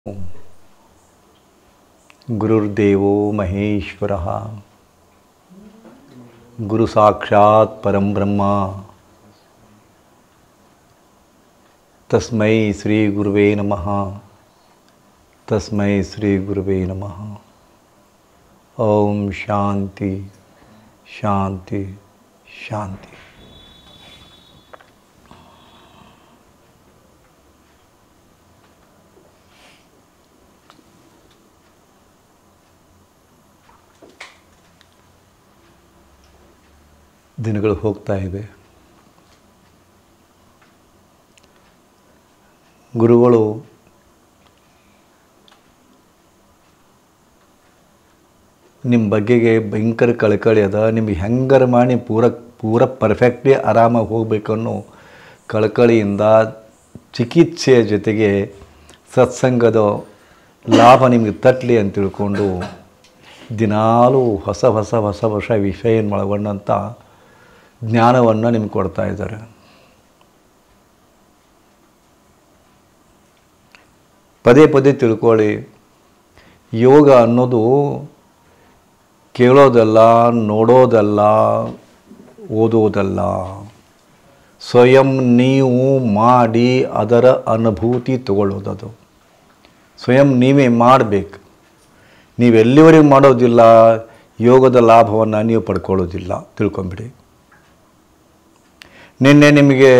ಗುರುರ್ದೇವೋ ಮಹೇಶ್ವರ ಗುರು ಸಾಕ್ಷಾತ್ ಪರಂ ಬ್ರಹ್ಮ ತಸ್ಮೈ ಶ್ರೀ ಗುರುವೇ ನಮಃ ತಸ್ಮೈ ಶ್ರೀ ಗುರುವೇ ನಮಃ ಓಂ ಶಾಂತಿ ಶಾಂತಿ ಶಾಂತಿ ದಿನಗಳು ಹೋಗ್ತಾ ಇವೆ ಗುರುಗಳು ನಿಮ್ಮ ಬಗ್ಗೆಗೆ ಭಯಂಕರ ಕಳಕಳಿ ಅದ ನಿಮ್ಗೆ ಹೆಂಗಾರ ಮಾಡಿ ಪೂರ ಪೂರ ಪರ್ಫೆಕ್ಟ್ಲಿ ಆರಾಮಾಗಿ ಹೋಗ್ಬೇಕು ಅನ್ನೋ ಕಳಕಳಿಯಿಂದ ಚಿಕಿತ್ಸೆಯ ಜೊತೆಗೆ ಸತ್ಸಂಗದ ಲಾಭ ನಿಮಗೆ ತಟ್ಟಲಿ ಅಂತ ತಿಳ್ಕೊಂಡು ದಿನಾಲೂ ಹೊಸ ಹೊಸ ಹೊಸ ಹೊಸ ವಿಷಯ ಒಳಗೊಂಡಂಥ ಜ್ಞಾನವನ್ನು ನಿಮ್ಗೆ ಕೊಡ್ತಾ ಇದ್ದಾರೆ ಪದೇ ಪದೇ ತಿಳ್ಕೊಳ್ಳಿ ಯೋಗ ಅನ್ನೋದು ಕೇಳೋದಲ್ಲ ನೋಡೋದಲ್ಲ ಓದೋದಲ್ಲ ಸ್ವಯಂ ನೀವು ಮಾಡಿ ಅದರ ಅನುಭೂತಿ ತಗೊಳ್ಳೋದದು ಸ್ವಯಂ ನೀವೇ ಮಾಡಬೇಕು ನೀವೆಲ್ಲಿವರೆಗೂ ಮಾಡೋದಿಲ್ಲ ಯೋಗದ ಲಾಭವನ್ನು ನೀವು ಪಡ್ಕೊಳ್ಳೋದಿಲ್ಲ ತಿಳ್ಕೊಂಬಿಡಿ ನಿನ್ನೆ ನಿಮಗೆ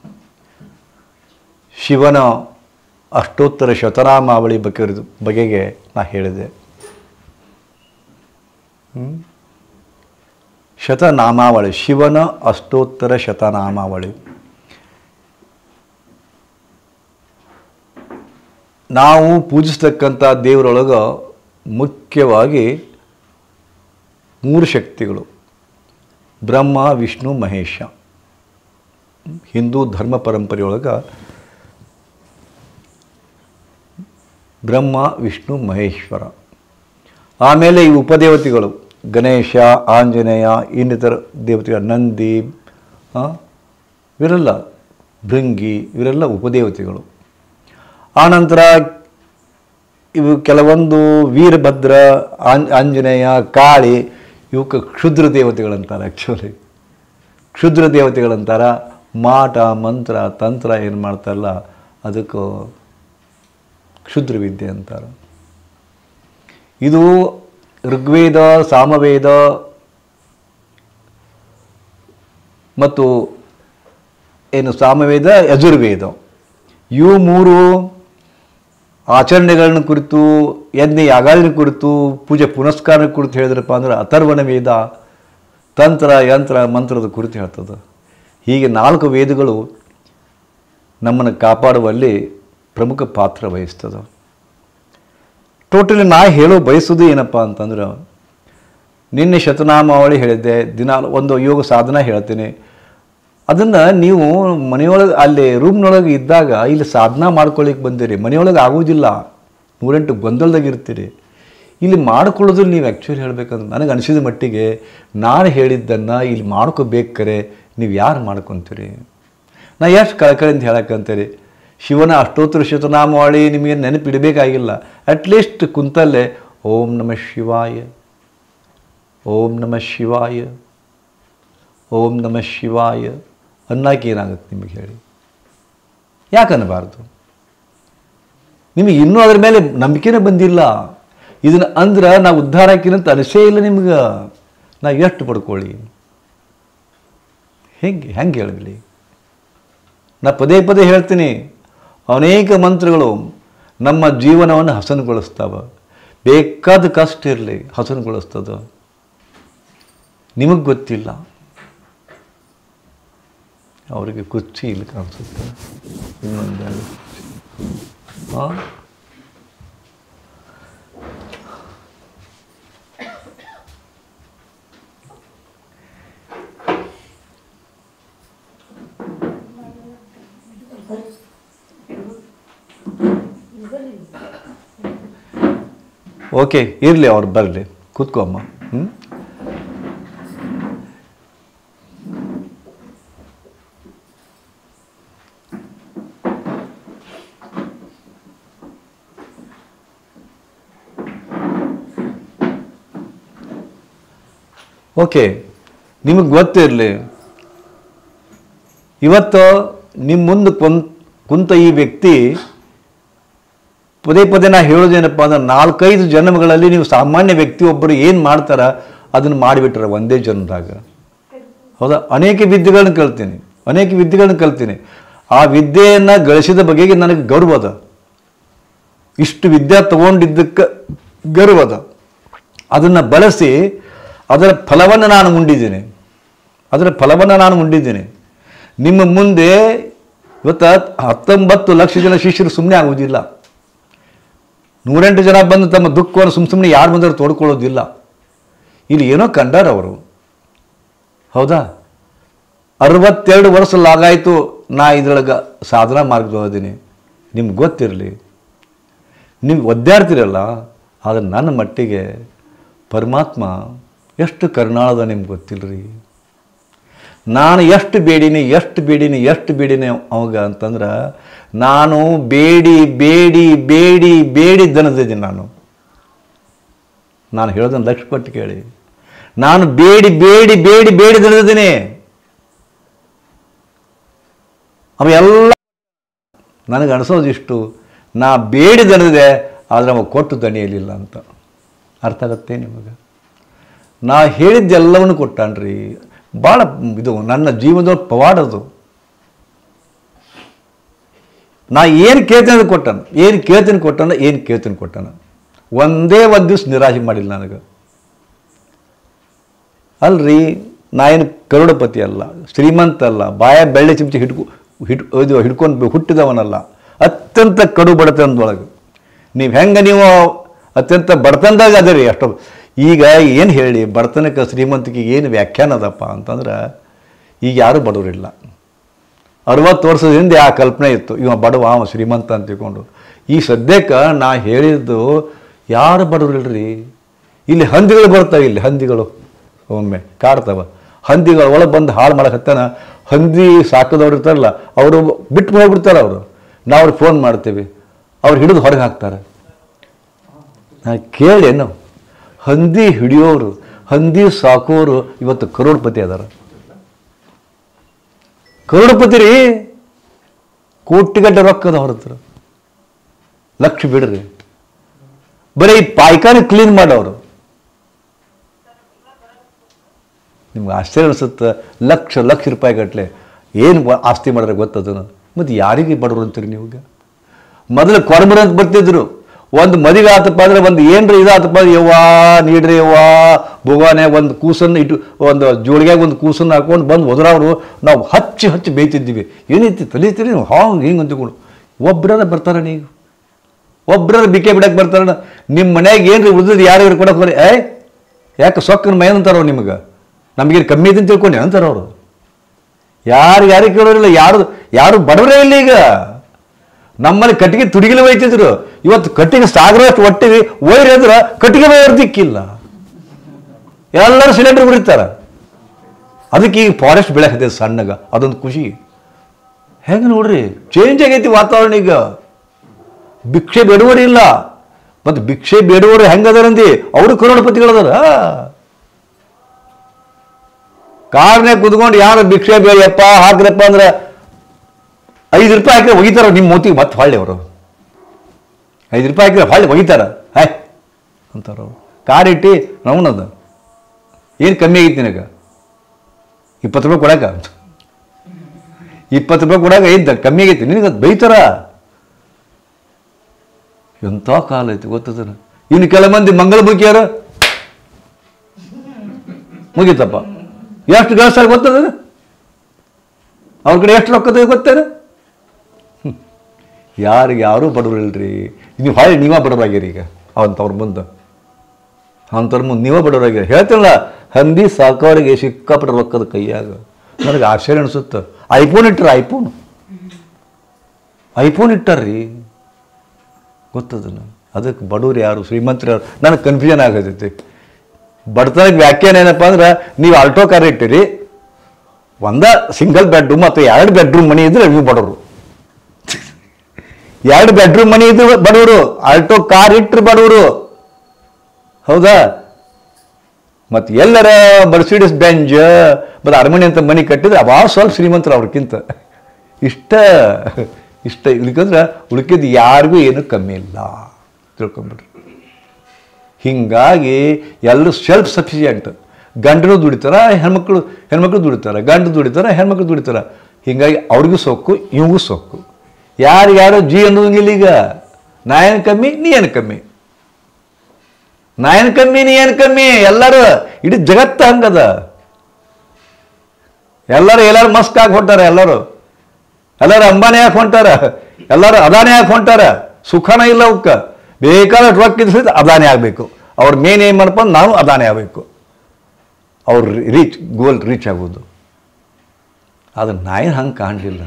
ಶಿವನ ಅಷ್ಟೋತ್ತರ ಶತನಾಮಾವಳಿ ಬಗ್ಗೆ ಬಗೆಗೆ ನಾ ಹೇಳಿದೆ ಹ್ಮ್? ಶತನಾಮಾವಳಿ ಶಿವನ ಅಷ್ಟೋತ್ತರ ಶತನಾಮಾವಳಿ ನಾವು ಪೂಜಿಸ್ತಕ್ಕಂಥ ದೇವರೊಳಗೆ ಮುಖ್ಯವಾಗಿ ಮೂರು ಶಕ್ತಿಗಳು ಬ್ರಹ್ಮ ವಿಷ್ಣು ಮಹೇಶ ಹಿಂದೂ ಧರ್ಮ ಪರಂಪರೆಯೊಳಗೆ ಬ್ರಹ್ಮ ವಿಷ್ಣು ಮಹೇಶ್ವರ ಆಮೇಲೆ ಈ ಉಪದೇವತೆಗಳು ಗಣೇಶ ಆಂಜನೇಯ ಇನ್ನಿತರ ದೇವತೆಗಳು ನಂದಿ ಆ, ಇವರೆಲ್ಲ ಭೃಂಗಿ ಇವರೆಲ್ಲ ಉಪದೇವತೆಗಳು ಆನಂತರ ಇವು ಕೆಲವೊಂದು ವೀರಭದ್ರ ಆಂಜ ಆಂಜನೇಯ ಕಾಳಿ ಇವಕ್ಕೆ ಕ್ಷುದ್ರ ದೇವತೆಗಳಂತಾರೆ ಆ್ಯಕ್ಚುಲಿ ಕ್ಷುದ್ರ ದೇವತೆಗಳಂತಾರ ಮಾಟ ಮಂತ್ರ ತಂತ್ರ ಏನು ಮಾಡ್ತಾರಲ್ಲ ಅದಕ್ಕೆ ಕ್ಷುದ್ರ ವಿದ್ಯೆ ಅಂತಾರೆ ಇದು ಋಗ್ವೇದ ಸಾಮವೇದ ಮತ್ತು ಏನು ಸಾಮವೇದ ಯಜುರ್ವೇದ ಇವು ಮೂರು ಆಚರಣೆಗಳನ್ನ ಕುರಿತು ಯಜ್ಞ ಯಾಗಾದಿನ ಕುರಿತು ಪೂಜೆ ಪುನಸ್ಕಾರ ಕುರಿತು ಹೇಳಿದ್ರಪ್ಪ ಅಂದ್ರೆ ಅಥರ್ವಣ ವೇದ ತಂತ್ರ ಯಂತ್ರ ಮಂತ್ರದ ಕುರಿತು ಹೇಳ್ತದೆ ಹೀಗೆ ನಾಲ್ಕು ವೇದಗಳು ನಮ್ಮನ್ನು ಕಾಪಾಡುವಲ್ಲಿ ಪ್ರಮುಖ ಪಾತ್ರ ವಹಿಸ್ತದೆ ಟೋಟಲಿ ನಾ ಹೇಳೋ ಬಯಸೋದು ಏನಪ್ಪ ಅಂತಂದ್ರೆ ನಿನ್ನೆ ಶತನಾಮಾವಳಿ ಹೇಳಿದ್ದೆ ದಿನ ಒಂದು ಯೋಗ ಸಾಧನ ಹೇಳ್ತೀನಿ ಅದನ್ನು ನೀವು ಮನೆಯೊಳಗೆ ಅಲ್ಲಿ ರೂಮ್ನೊಳಗೆ ಇದ್ದಾಗ ಇಲ್ಲಿ ಸಾಧನ ಮಾಡ್ಕೊಳ್ಳಿಕ್ಕೆ ಬಂದಿರಿ ಮನೆಯೊಳಗೆ ಆಗೋದಿಲ್ಲ ನೂರೆಂಟು ಗೊಂದಲದಾಗ ಇರ್ತೀರಿ ಇಲ್ಲಿ ಮಾಡ್ಕೊಳ್ಳೋದು ನೀವು ಆ್ಯಕ್ಚುಲಿ ಹೇಳ್ಬೇಕಂದ್ರೆ ನನಗೆ ಅನಿಸಿದ ಮಟ್ಟಿಗೆ ನಾನು ಹೇಳಿದ್ದನ್ನು ಇಲ್ಲಿ ಮಾಡ್ಕೋಬೇಕಾರೆ ನೀವು ಯಾರು ಮಾಡ್ಕೊತೀರಿ ನಾ ಎಷ್ಟು ಕಳಕಳಿಂದ ಹೇಳಕ್ಕಂತೀರಿ ಶಿವನ ಅಷ್ಟೋತ್ತರ ಶತನಾಮಾವಳಿ ನಿಮಗೆ ನೆನಪಿಡಬೇಕಾಗಿಲ್ಲ ಅಟ್ಲೀಸ್ಟ್ ಕುಂತಲ್ಲೇ ಓಂ ನಮಃ ಶಿವಾಯ ಓಂ ನಮಃ ಶಿವಾಯ ಓಂ ನಮಃ ಶಿವಾಯ ಅನ್ನಕ್ಕೆ ಏನಾಗುತ್ತೆ ನಿಮಗೆ ಹೇಳಿ ಯಾಕೆ ಅನ್ನಬಾರ್ದು ನಿಮಗೆ ಇನ್ನೂ ಅದ್ರ ಮೇಲೆ ನಂಬಿಕೆನೇ ಬಂದಿಲ್ಲ ಇದನ್ನು ಅಂದ್ರೆ ನಾವು ಉದ್ಧಾರ ಹಾಕಿನಂತ ಅನಿಸೇ ಇಲ್ಲ ನಿಮ್ಗೆ ನಾ ಎಷ್ಟು ಪಡ್ಕೊಳ್ಳಿ ಹೆಂಗೆ ಹೆಂಗೆ ಹೇಳಲಿ ನಾ ಪದೇ ಪದೇ ಹೇಳ್ತೀನಿ ಅನೇಕ ಮಂತ್ರಗಳು ನಮ್ಮ ಜೀವನವನ್ನು ಹಸನುಗೊಳಿಸ್ತಾವ ಬೇಕಾದ ಕಷ್ಟ ಇರಲಿ ಹಸನುಗೊಳಿಸ್ತದ ನಿಮಗೆ ಗೊತ್ತಿಲ್ಲ ಅವರಿಗೆ ಕುಚ್ಚಿ ಇಲ್ಲಿ ಕಾಣಿಸುತ್ತೆ ಇನ್ನೊಂದು ಹಾಂ ಓಕೆ ಇರಲಿ ಅವ್ರು ಬರಲಿ ಕೂತ್ಕೋ ಅಮ್ಮ ಹ್ಞೂ ಓಕೆ ನಿಮಗೆ ಗೊತ್ತಿರಲಿ ಇವತ್ತು ನಿಮ್ಮ ಮುಂದೆ ಕುಂತ್ ಕುಂತ ಈ ವ್ಯಕ್ತಿ ಪದೇ ಪದೇ ನಾ ಹೇಳೋದೇನಪ್ಪ ಅಂದ್ರೆ ನಾಲ್ಕೈದು ಜನ್ಮಗಳಲ್ಲಿ ನೀವು ಸಾಮಾನ್ಯ ವ್ಯಕ್ತಿ ಒಬ್ಬರು ಏನು ಮಾಡ್ತಾರ ಅದನ್ನು ಮಾಡಿಬಿಟ್ರೆ ಒಂದೇ ಜನ್ಮದಾಗ ಹೌದಾ ಅನೇಕ ವಿದ್ಯೆಗಳನ್ನ ಕಲ್ತೀನಿ ಅನೇಕ ವಿದ್ಯೆಗಳನ್ನ ಕಲ್ತೀನಿ ಆ ವಿದ್ಯೆಯನ್ನು ಗಳಿಸಿದ ಬಗೆಗೆ ನನಗೆ ಗೌರವ ಅದ ಇಷ್ಟು ವಿದ್ಯೆ ತಗೊಂಡಿದ್ದಕ್ಕೆ ಗರ್ವ ಅದ ಅದನ್ನು ಬಳಸಿ ಅದರ ಫಲವನ್ನು ನಾನು ಉಂಡಿದ್ದೀನಿ ಅದರ ಫಲವನ್ನು ನಾನು ಉಂಡಿದ್ದೀನಿ ನಿಮ್ಮ ಮುಂದೆ ಇವತ್ತು ಹತ್ತೊಂಬತ್ತು ಲಕ್ಷ ಜನ ಶಿಷ್ಯರು ಸುಮ್ಮನೆ ಆಗುವುದಿಲ್ಲ ನೂರೆಂಟು ಜನ ಬಂದು ತಮ್ಮ ದುಃಖವನ್ನು ಸುಮ್ಮ ಸುಮ್ಮನೆ ಯಾರು ಬಂದರೂ ತೋಡ್ಕೊಳ್ಳೋದಿಲ್ಲ ಇಲ್ಲಿ ಏನೋ ಕಂಡಾರ ಅವರು ಹೌದಾ ಅರವತ್ತೆರಡು ವರ್ಷ ಲಾಗಾಯಿತು ನಾ ಇದ್ರೊಳಗೆ ಸಾಧನಾ ಮಾರ್ಗದೊಳದೀನಿ ನಿಮ್ಗೆ ಗೊತ್ತಿರಲಿ ನೀವು ಒದ್ದಾಡ್ತಿರಲ್ಲ ಆದರೆ ನನ್ನ ಮಟ್ಟಿಗೆ ಪರಮಾತ್ಮ ಎಷ್ಟು ಕರುಣಾಳದ ನಿಮ್ಗೆ ಗೊತ್ತಿಲ್ಲರಿ ನಾನು ಎಷ್ಟು ಬೇಡೀನಿ ಎಷ್ಟು ಬೇಡೀನಿ ಎಷ್ಟು ಬೇಡೀನಿ ಅವಾಗ ಅಂತಂದ್ರೆ ನಾನು ಬೇಡಿ ಬೇಡಿ ಬೇಡಿ ಬೇಡಿ ದನದಿದ್ದೀನಿ ನಾನು ನಾನು ಹೇಳೋದನ್ನು ಲಕ್ಷ ಪಟ್ಟು ಕೇಳಿ ನಾನು ಬೇಡಿ ಬೇಡಿ ಬೇಡಿ ಬೇಡಿ ದನದಿದ್ದೀನಿ ಅವೆಲ್ಲ ನನಗೆ ಅನಿಸೋದಿಷ್ಟು ನಾ ಬೇಡಿ ದಣಿದೆ ಆದರೆ ಅವ ಕೊಟ್ಟು ದಣಿಯಲಿಲ್ಲ ಅಂತ ಅರ್ಥ ಆಗತ್ತೆ ನಿಮಗೆ ನಾ ಹೇಳಿದ್ದೆಲ್ಲವನ್ನು ಕೊಟ್ಟಾನ್ರಿ ಭಾಳ ಇದು ನನ್ನ ಜೀವನದ ಪವಾಡದು ನಾ ಏನು ಕೇಳ್ತೀನಿ ಅದು ಕೊಟ್ಟಾನ ಏನು ಕೇಳ್ತೀನಿ ಕೊಟ್ಟಾನ ಏನು ಕೇಳ್ತೀನಿ ಕೊಟ್ಟಾನ ಒಂದೇ ಒಂದು ದಿವ್ಸ ನಿರಾಶೆ ಮಾಡಿಲ್ಲ ನನಗೆ ಅಲ್ರಿ ನಾ ಏನು ಕರೋಡಪತಿ ಅಲ್ಲ ಶ್ರೀಮಂತ ಅಲ್ಲ ಬಾಯ ಬೆಳ್ಳೆ ಚಿಮ್ಚಿ ಹಿಡ್ಕೊ ಹಿಡ್ ಇದು ಹಿಡ್ಕೊಂಡು ಹುಟ್ಟಿದವನಲ್ಲ ಅತ್ಯಂತ ಕಡು ಬಡತನದೊಳಗೆ ನೀವು ಹೆಂಗೆ ನೀವು ಅತ್ಯಂತ ಬಡತನದಾಗ ಅದರಿ ಅಷ್ಟು ಈಗ ಏನು ಹೇಳಿ ಬಡತನಕ್ಕೆ ಶ್ರೀಮಂತಿಕೆಗೆ ಏನು ವ್ಯಾಖ್ಯಾನ ಅದಪ್ಪ ಅಂತಂದ್ರೆ ಈಗ ಯಾರೂ ಬಡವರಿಲ್ಲ ಅರವತ್ತು ವರ್ಷದ ಹಿಂದೆ ಆ ಕಲ್ಪನೆ ಇತ್ತು ಇವ ಬಡವ ಅವ ಶ್ರೀಮಂತ ಅಂತ ತಿಳ್ಕೊಂಡು ಈ ಸದ್ಯಕ್ಕೆ ನಾ ಹೇಳಿದ್ದು ಯಾರು ಬಡವರಿಲ್ರಿ ಇಲ್ಲಿ ಹಂದಿಗಳು ಬರ್ತಾವೆ ಇಲ್ಲಿ ಹಂದಿಗಳು ಒಮ್ಮೆ ಕಾಡ್ತಾವ ಹಂದಿಗಳು ಒಳಗೆ ಬಂದು ಹಾಳು ಮಾಡಕತ್ತಾನ ಹಂದಿ ಸಾಕದವ್ರು ಇರ್ತಾರಲ್ಲ ಅವರು ಬಿಟ್ಟು ಹೋಗ್ಬಿಡ್ತಾರೆ ಅವರು ನಾವು ಅವ್ರಿಗೆ ಫೋನ್ ಮಾಡ್ತೀವಿ ಅವ್ರು ಹಿಡಿದು ಹೊರಗೆ ಹಾಕ್ತಾರೆ ನಾ ಕೇಳೇನು ಹಂದಿ ಹಿಡಿಯೋರು ಹಂದಿ ಸಾಕೋರು ಇವತ್ತು ಕರೋಡ್ಪತಿ ಅದಾರ ಕರೋಡ್ಪತಿ ರೀ ಕೋಟಿಗಟ್ಟೆ ರೊಕ್ಕದ ಹೊರತ್ರ ಲಕ್ಷ ಬಿಡ್ರಿ ಬರೀ ಈ ಪಾಯ್ಕಾನೆ ಕ್ಲೀನ್ ಮಾಡೋರು ನಿಮ್ಗೆ ಆಶ್ಚರ್ಯ ಅನಿಸುತ್ತೆ ಲಕ್ಷ ಲಕ್ಷ ರೂಪಾಯಿ ಗಟ್ಟಲೆ ಏನು ಆಸ್ತಿ ಮಾಡಿದ್ರೆ ಗೊತ್ತದನು ಮತ್ತು ಯಾರಿಗೆ ಬಡವರು ಅಂತೀರಿ ನೀವೀಗ ಮೊದಲು ಕೊರಮರ ಅಂತ ಬರ್ತಿದ್ರು ಒಂದು ಮದುವೆ ಆತಪ್ಪ ಅಂದ್ರೆ ಒಂದು ಏನ್ರಿ ಇದಾತಪ್ಪ ಅಂದ್ರೆ ಯವ್ವಾ ನೀಡ್ರಿ ಯವ್ವಾ ಭಗವಾನೆ ಒಂದು ಕೂಸನ್ನು ಇಟ್ಟು ಒಂದು ಜೋಳಿಗೆಗೆ ಒಂದು ಕೂಸನ್ನು ಹಾಕೊಂಡು ಬಂದು ಹೋದ್ರವ್ರು ನಾವು ಹಚ್ಚಿ ಹಚ್ಚಿ ಬೇಯ್ತಿದ್ದೀವಿ ಏನೈತಿ ತಲೀತೀರಿ ನೀವು ಹಾಂಗೆ ಹಿಂಗೆ ಅಂತಿಕೊಂಡು ಒಬ್ಬರ ಬರ್ತಾರ ನೀವು ಒಬ್ಬರ ಬಿಕೆ ಬಿಡಕ್ಕೆ ಬರ್ತಾರ ನಿಮ್ಮ ಮನ್ಯಾಗ ಏನ್ರಿ ಉಳಿದದ್ದು ಯಾರು ಕೊಡಕ್ಕೆ ಬರೀ ಏ ಯಾಕೆ ಸೊಕ್ಕನ ಮೈ ಅಂತಾರ ನಿಮಗೆ ನಮಗೇನು ಕಮ್ಮಿ ಐತೆ ಅಂತ ತಿಳ್ಕೊಂಡು ಅಂತಾರ ಅವರು ಯಾರು ಯಾರಿಗೆ ಕೇಳೋರಿಲ್ಲ ಯಾರು ಯಾರು ಬಡವರೇ ಇಲ್ಲ ಈಗ ನಮ್ಮಲ್ಲಿ ಕಟ್ಟಿಗೆ ತುಡಿಗಿಲು ಒಯ್ತಿದ್ರು ಇವತ್ತು ಕಟ್ಟಿಗೆ ಸಾಗರಷ್ಟು ಒಟ್ಟಿಗೆ ಒಯ್ರಿ ಅಂದ್ರೆ ಕಟ್ಟಿಗೆ ಒಯ್ಯೋರು ದಿಕ್ಕಿಲ್ಲ ಎಲ್ಲರೂ ಸಿಲಿಂಡರ್ ಬಿಡ್ತಾರೆ ಅದಕ್ಕೆ ಈಗ ಫಾರೆಸ್ಟ್ ಬೆಳೆಯಕತ್ತೆ ಸಣ್ಣಗ ಅದೊಂದು ಖುಷಿ ಹೆಂಗೆ ನೋಡ್ರಿ ಚೇಂಜ್ ಆಗೈತಿ ವಾತಾವರಣ ಈಗ ಭಿಕ್ಷೆ ಬೇಡುವವರು ಇಲ್ಲ ಮತ್ತು ಭಿಕ್ಷೆ ಬೇಡುವವರು ಹೆಂಗದಾರಂದಿ ಅವರು ಕರೋಡಪತಿಗಳದಾರ ಕಾರ್ನೇ ಕುತ್ಕೊಂಡು ಯಾರು ಭಿಕ್ಷೆ ಬೇಯಪ್ಪ ಹಾಕ್ರಪ್ಪ ಅಂದ್ರೆ ಐದು ರೂಪಾಯಿ ಹಾಕಿದ್ರೆ ಒಗಿತಾರ ನಿಮ್ಮ ಮೂತಿಗೆ ಮತ್ತೆ ಹೊಳ್ಳಿ ಅವರು ಐದು ರೂಪಾಯಿ ಹಾಕಿದ್ರೆ ಹೊಳ್ಳಿ ಒಗಿತಾರ ಹಾಯ್ ಅಂತಾರ ಅವರು ಕಾರ್ ಇಟ್ಟು ನವನದ ಏನು ಕಮ್ಮಿ ಆಗೈತಿ ನಿನಗೆ ಇಪ್ಪತ್ತು ರೂಪಾಯಿ ಕೊಡಕ ಇಪ್ಪತ್ತು ರೂಪಾಯಿ ಕೊಡಾಕ ಐದ ಕಮ್ಮಿ ಆಗೈತಿ ನಿನಗೆ ಅದು ಬೈತಾರ ಎಂಥ ಕಾಲ ಐತಿ ಗೊತ್ತದನ ಇನ್ನು ಕೆಲ ಮಂದಿ ಮಂಗಳಮುಖಿಯರು ಮುಗೀತಪ್ಪ ಎಷ್ಟು ಗಳಿಸ್ತಾರೆ ಗೊತ್ತದ ಅವ್ರ ಕಡೆ ಎಷ್ಟು ರೊಕ್ಕದ ಗೊತ್ತೇನು ಹ್ಮ್. ಯಾರಿಗೆ ಯಾರೂ ಬಡವರಿಲ್ರಿ ನೀವು ಹೊಳ್ಳಿ ನೀವೇ ಬಡವರಾಗಿರಿ ಈಗ ಅವಂತವ್ರ ಮುಂದೆ ಅಂಥವ್ರ ಮುಂದೆ ನೀವೇ ಬಡವರಾಗಿರಿ ಹೇಳ್ತಿಲ್ಲ ಹಂದಿ ಸಾಕೋರಿಗೆ ಸಿಕ್ಕಾಪಟ್ಟೆ ರೊಕ್ಕದ ಕೈಯಾಗ ನನಗೆ ಆಶ್ಚರ್ಯ ಅನಿಸುತ್ತೆ ಐಫೋನ್ ಇಟ್ಟರ ಐಫೋನ್ ಐಫೋನ್ ಇಟ್ಟಾರ್ರಿ ಗೊತ್ತದನ ಅದಕ್ಕೆ ಬಡವ್ರು ಯಾರು ಶ್ರೀಮಂತರು ಯಾರು ನನಗೆ ಕನ್ಫ್ಯೂಷನ್ ಆಗತೈತಿ ಬಡತನಕ್ಕೆ ವ್ಯಾಖ್ಯಾನ ಏನಪ್ಪ ಅಂದ್ರೆ ನೀವು ಆಲ್ಟೋ ಕಾರ್ ಇಟ್ಟಿರಿ ಒಂದ ಸಿಂಗಲ್ ಬೆಡ್ರೂಮ್ ಅಥವಾ ಎರಡು ಬೆಡ್ರೂಮ್ ಮನೆ ಇದ್ರೆ ನೀವು ಬಡವರು ಎರಡು ಬೆಡ್ರೂಮ್ ಮನೆ ಇದ್ರೆ ಬಡವರು ಆಲ್ಟೋ ಕಾರ್ ಇಟ್ಟರು ಬಡವರು ಹೌದಾ ಮತ್ತು ಎಲ್ಲರ ಮರ್ಸಿಡಿಸ್ ಬೆಂಜ್ ಮತ್ತು ಅರಮನೆ ಅಂತ ಮನೆ ಕಟ್ಟಿದ್ರೆ ಅವಾಗ ಸ್ವಲ್ಪ ಶ್ರೀಮಂತರು ಅವ್ರಕ್ಕಿಂತ ಇಷ್ಟ ಇಷ್ಟ ಇಲ್ಕಂದ್ರೆ ಉಳ್ಕಿದ್ದು ಯಾರಿಗೂ ಏನೂ ಕಮ್ಮಿ ಇಲ್ಲ ತಿಳ್ಕೊಂಬಿಡ್ರಿ ಹೀಗಾಗಿ ಎಲ್ಲರೂ ಸೆಲ್ಫ್ ಸಫಿಷಿಯೆಂಟ್ ಗಂಡನು ದುಡಿತಾರ ಹೆಣ್ಮಕ್ಳು ಹೆಣ್ಮಕ್ಳು ದುಡಿತಾರೆ ಗಂಡು ದುಡಿತಾರ ಹೆಣ್ಮಕ್ಳು ದುಡಿತಾರ ಹೀಗಾಗಿ ಅವ್ರಿಗೂ ಸೊಕ್ಕು ಇವ್ಗೂ ಸೊಕ್ಕು ಯಾರು ಯಾರೋ ಜಿ ಅನ್ನೋಂಗಿಲ್ಲ ಈಗ ನಾ ಏನು ಕಮ್ಮಿ ನೀ ಏನು ಕಮ್ಮಿ ನಾ ಏನು ಕಮ್ಮಿ ನೀ ಏನು ಕಮ್ಮಿ ಎಲ್ಲರೂ ಇಡೀ ಜಗತ್ತು ಹಂಗದ ಎಲ್ಲರೂ ಎಲ್ಲರೂ ಮಸ್ಕ್ ಆಗಿ ಹೊಂಟಾರ ಎಲ್ಲರೂ ಎಲ್ಲರೂ ಅಂಬಾನಿ ಹಾಕಿ ಹೊಂಟಾರ ಎಲ್ಲರೂ ಅದಾನಿ ಹಾಕಿ ಹೊಂಟಾರ ಸುಖನ ಇಲ್ಲ ಅವಕ್ಕೆ ಬೇಕಾದಷ್ಟು ರೊಕ್ಕ ಇದ್ದು ಸಹಿತ ಅದಾನಿ ಆಗಬೇಕು ಅವ್ರ ಮೇನ್ ಏನು ಮಾಡಪ್ಪ ಅಂದ್ರೆ ನಾವು ಅದಾನಿ ಆಗಬೇಕು ಅವ್ರ ರೀಚ್ ಗೋಲ್ ರೀಚ್ ಆಗೋದು ಆದರೆ ನಾ ಏನು ಹಂಗೆ ಕಾಣಲಿಲ್ಲ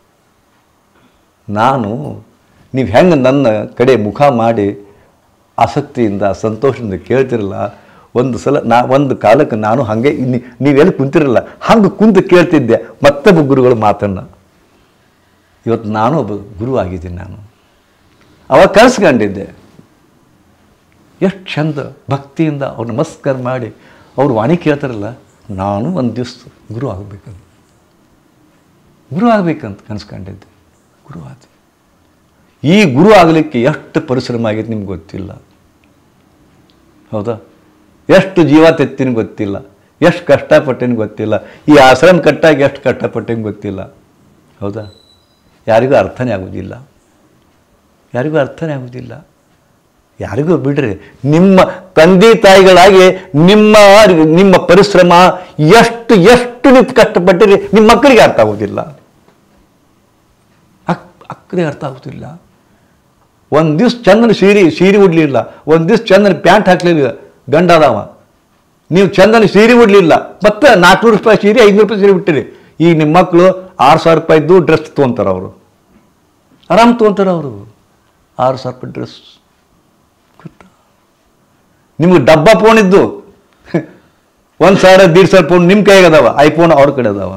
ನಾನು ನೀವು ಹೆಂಗೆ ನನ್ನ ಕಡೆ ಮುಖ ಮಾಡಿ ಆಸಕ್ತಿಯಿಂದ ಸಂತೋಷದಿಂದ ಕೇಳ್ತಿರಲ್ಲ ಒಂದು ಸಲ ನಾ ಒಂದು ಕಾಲಕ್ಕೆ ನಾನು ಹಾಗೆ ನೀ- ನೀವೆಲ್ಲಿ ಕುಂತಿರಲ್ಲ ಹಂಗೆ ಕುಂತು ಕೇಳ್ತಿದ್ದೆ ಮತ್ತೊಬ್ಬ ಗುರುಗಳ ಮಾತನ್ನು ಇವತ್ತು ನಾನು ಒಬ್ಬ ಗುರು ಆಗಿದ್ದೀನಿ ನಾನು ಅವಾಗ ಕಲಿಸ್ಕೊಂಡಿದ್ದೆ ಎಷ್ಟು ಚಂದ ಭಕ್ತಿಯಿಂದ ಅವ್ರು ನಮಸ್ಕಾರ ಮಾಡಿ ಅವ್ರು ವಾಣಿ ಕೇಳ್ತಾರಲ್ಲ ನಾನು ಒಂದು ದಿವಸ ಗುರು ಆಗಬೇಕಂತ ಗುರು ಆಗಬೇಕಂತ ಕನಸ್ಕೊಂಡಿದ್ದೆ ಗುರು ಆದ ಈ ಗುರು ಆಗಲಿಕ್ಕೆ ಎಷ್ಟು ಪರಿಶ್ರಮ ಆಗೈತೆ ನಿಮ್ಗೆ ಗೊತ್ತಿಲ್ಲ ಹೌದಾ ಎಷ್ಟು ಜೀವ ತೆತ್ತಿನ ಗೊತ್ತಿಲ್ಲ ಎಷ್ಟು ಕಷ್ಟಪಟ್ಟೇನು ಗೊತ್ತಿಲ್ಲ ಈ ಆಶ್ರಮ ಕಟ್ಟಾಗಿ ಎಷ್ಟು ಕಷ್ಟಪಟ್ಟೇನು ಗೊತ್ತಿಲ್ಲ ಹೌದಾ ಯಾರಿಗೂ ಅರ್ಥನೇ ಆಗೋದಿಲ್ಲ ಯಾರಿಗೂ ಅರ್ಥನೇ ಆಗೋದಿಲ್ಲ ಯಾರಿಗೂ ಬಿಡ್ರಿ ನಿಮ್ಮ ತಂದೆ ತಾಯಿಗಳಾಗಿ ನಿಮ್ಮ ನಿಮ್ಮ ಪರಿಶ್ರಮ ಎಷ್ಟು ಎಷ್ಟು ನೀವು ಕಷ್ಟಪಟ್ಟಿರಿ ನಿಮ್ಮ ಮಕ್ಕಳಿಗೆ ಅರ್ಥ ಆಗೋದಿಲ್ಲ ಅಕ್ ಅಕ್ಕರಿಗೆ ಅರ್ಥ ಆಗೋದಿಲ್ಲ ಒಂದು ದಿವ್ಸ ಚಂದನ ಸೀರೆ ಸೀರೆ ಉಡ್ಲಿಲ್ಲ ಒಂದು ದಿವ್ಸ ಚಂದನ ಪ್ಯಾಂಟ್ ಹಾಕ್ಲಿಲ್ಲ ಗಂಡ ಅದಾವ ನೀವು ಚಂದನ ಸೀರೆ ಉಡ್ಲಿಲ್ಲ ಮತ್ತೆ ನಾಲ್ಕುನೂರು ರೂಪಾಯಿ ಸೀರೆ ಐನೂರು ರೂಪಾಯಿ ಸೀರೆ ಬಿಟ್ಟಿರಿ ಈಗ ನಿಮ್ಮ ಮಕ್ಕಳು ಆರು ಸಾವಿರ ರೂಪಾಯಿದ್ದು ಡ್ರೆಸ್ ತೊಗೊಂತಾರೆ ಅವರು ಆರಾಮ್ ತೊಗೊಂತಾರೆ ಅವರು ಆರು ಸಾವಿರ ರೂಪಾಯಿ ಡ್ರೆಸ್ ನಿಮ್ಗೆ ಡಬ್ಬ ಫೋನ್ ಇದ್ದು ಒಂದು ಸಾವಿರ ದೀಡ್ ಸಾವಿರ ಫೋನ್ ನಿಮ್ಮ ಕೈಗೆ ಅದಾವ ಐಫೋನ್ ಅವ್ರ ಕಡೆ ಅದಾವ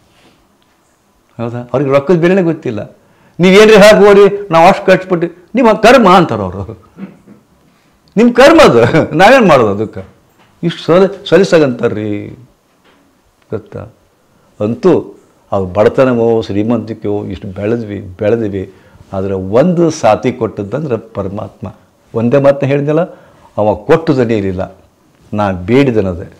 ಹೌದಾ ಅವ್ರಿಗೆ ರೊಕ್ಕದ ಬೆಲೆನೇ ಗೊತ್ತಿಲ್ಲ ನೀವೇನ್ರಿ ಹಾಕಿ ಓಡಿ ನಾವು ಅಷ್ಟು ಕಷ್ಟಪಟ್ಟು ನಿಮ್ಮ ಕರ್ಮ ಅಂತಾರೆ ಅವರು ನಿಮ್ಮ ಕರ್ಮ ಅದು ನಾವೇನು ಮಾಡೋದು ಅದಕ್ಕೆ ಇಷ್ಟು ಸಲ ಸಲಿಸಾಗಂತಾರ್ರಿ ಗೊತ್ತಾ ಅಂತೂ ಅವ್ರ ಬಡತನವೋ ಶ್ರೀಮಂತಿಕೆಯೋ ಇಷ್ಟು ಬೆಳೆದ್ವಿ ಬೆಳೆದ್ವಿ ಆದರೆ ಒಂದು ಸಾತಿ ಕೊಟ್ಟದ್ದಂದ್ರೆ ಪರಮಾತ್ಮ ಒಂದೇ ಮಾತನ್ನ ಹೇಳಿದ್ನಲ್ಲ ಅವ ಕೊಟ್ಟದನೇ ಇರಲಿಲ್ಲ ನಾ ಬೇಡಿದನದೆ